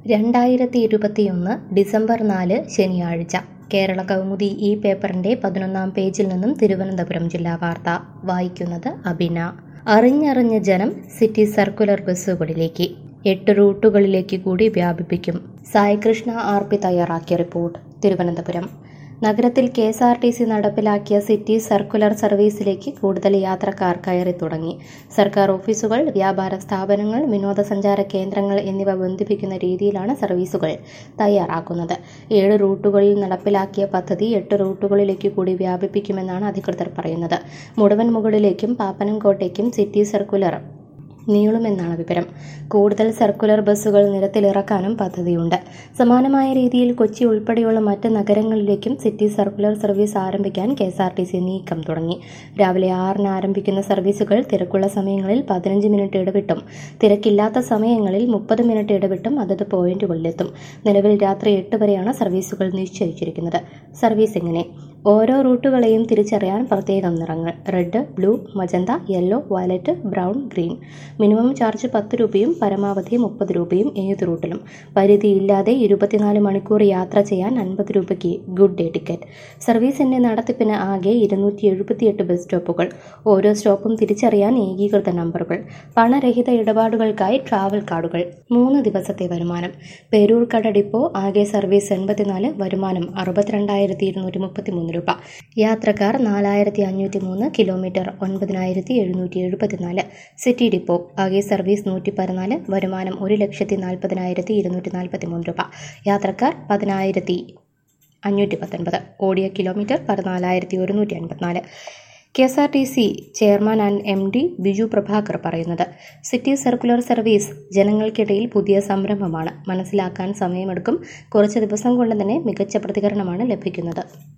രണ്ടായിരത്തി ഇരുപത്തിയൊന്ന് ഡിസംബർ നാല് ശനിയാഴ്ച കേരള കൗമുദി ഈ പേപ്പറിന്റെ പതിനൊന്നാം പേജിൽ നിന്നും തിരുവനന്തപുരം ജില്ലാ വാർത്ത വായിക്കുന്നത് അബിന അറിഞ്ഞറിഞ്ഞ് ജനം സിറ്റി സർക്കുലർ ബസ്സുകളിലേക്ക് എട്ട് റൂട്ടുകളിലേക്ക് കൂടി വ്യാപിപ്പിക്കും സായികൃഷ്ണ ആർ പി തയ്യാറാക്കിയ റിപ്പോർട്ട് തിരുവനന്തപുരം നഗരത്തിൽ K S R T C നടപ്പിലാക്കിയ സിറ്റി സർക്കുലർ സർവീസിലേക്ക് കൂടുതൽ യാത്രക്കാർ കയറി തുടങ്ങി സർക്കാർ ഓഫീസുകൾ വ്യാപാര സ്ഥാപനങ്ങൾ വിനോദസഞ്ചാര കേന്ദ്രങ്ങൾ എന്നിവ ബന്ധിപ്പിക്കുന്ന രീതിയിലാണ് സർവീസുകൾ തയ്യാറാക്കുന്നത് ഏഴ് റൂട്ടുകളിൽ നടപ്പിലാക്കിയ പദ്ധതി എട്ട് റൂട്ടുകളിലേക്ക് കൂടി വ്യാപിപ്പിക്കുമെന്നാണ് അധികൃതർ പറയുന്നത് മുഴുവൻ മുകളിലേക്കും പാപ്പനംകോട്ടേക്കും സിറ്റി സർക്കുലർ നീളുമെന്നാണ് വിവരം കൂടുതൽ സർക്കുലർ ബസ്സുകൾ നിരത്തിലിറക്കാനും പദ്ധതിയുണ്ട് സമാനമായ രീതിയിൽ കൊച്ചി ഉൾപ്പെടെയുള്ള മറ്റ് നഗരങ്ങളിലേക്കും സിറ്റി സർക്കുലർ സർവീസ് ആരംഭിക്കാൻ K S R T C നീക്കം തുടങ്ങി രാവിലെ ആറിന് ആരംഭിക്കുന്ന സർവീസുകൾ തിരക്കുള്ള സമയങ്ങളിൽ പതിനഞ്ച് മിനിറ്റ് ഇടവിട്ടും തിരക്കില്ലാത്ത സമയങ്ങളിൽ മുപ്പത് മിനിറ്റ് ഇടവിട്ടും അതത് പോയിന്റുകളിലെത്തും നിലവിൽ രാത്രി എട്ട് വരെയാണ് സർവീസുകൾ നിശ്ചയിച്ചിരിക്കുന്നത് സർവീസ് എങ്ങനെ ഓരോ റൂട്ടുകളെയും തിരിച്ചറിയാൻ പ്രത്യേകം നിറങ്ങൾ red blue magenta yellow violet brown green minimum charge പത്ത് രൂപയും പരമാവധി മുപ്പത് രൂപയും ഏത് റൂട്ടിലും പരിധിയില്ലാതെ ഇരുപത്തിനാല് മണിക്കൂർ യാത്ര ചെയ്യാൻ അൻപത് രൂപയ്ക്ക് ഗുഡ് ഡേ ടിക്കറ്റ് സർവീസിന്റെ നടത്തിപ്പിന് ആകെ ഇരുന്നൂറ്റി എഴുപത്തിയെട്ട് ബസ് സ്റ്റോപ്പുകൾ ഓരോ സ്റ്റോപ്പും തിരിച്ചറിയാൻ ഏകീകൃത നമ്പറുകൾ പണരഹിത ഇടപാടുകൾക്കായി ട്രാവൽ കാർഡുകൾ മൂന്ന് ദിവസത്തെ വരുമാനം പേരൂർക്കട ഡിപ്പോ ആകെ സർവീസ് എൺപത്തിനാല് വരുമാനം അറുപത്തിരണ്ടായിരത്തി ഇരുന്നൂറ്റി മുപ്പത്തിമൂന്ന് രൂപ യാത്രക്കാർ നാലായിരത്തി അഞ്ഞൂറ്റി മൂന്ന് കിലോമീറ്റർ ഒൻപതിനായിരത്തി എഴുന്നൂറ്റി എഴുപത്തിനാല് സിറ്റി ഡിപ്പോ ആകെ സർവീസ് നൂറ്റി പതിനാല് വരുമാനം ഒരു ലക്ഷത്തി നാൽപ്പതിനായിരത്തി ഇരുന്നൂറ്റി നാൽപ്പത്തി മൂന്ന് രൂപ യാത്രക്കാർ പതിനായിരത്തി അഞ്ഞൂറ്റി പത്തൊൻപത് ഓടിയ കിലോമീറ്റർ പതിനാലായിരത്തി ഒരുന്നൂറ്റി അൻപത്തിനാല് K S R T C chairman and M D Biju Prabhakar പറയുന്നത് സിറ്റി സർക്കുലർ സർവീസ് ജനങ്ങൾക്കിടയിൽ പുതിയ സംരംഭമാണ് മനസ്സിലാക്കാൻ സമയമെടുക്കും കുറച്ച് ദിവസം കൊണ്ട് തന്നെ മികച്ച പ്രതികരണമാണ് ലഭിക്കുന്നത്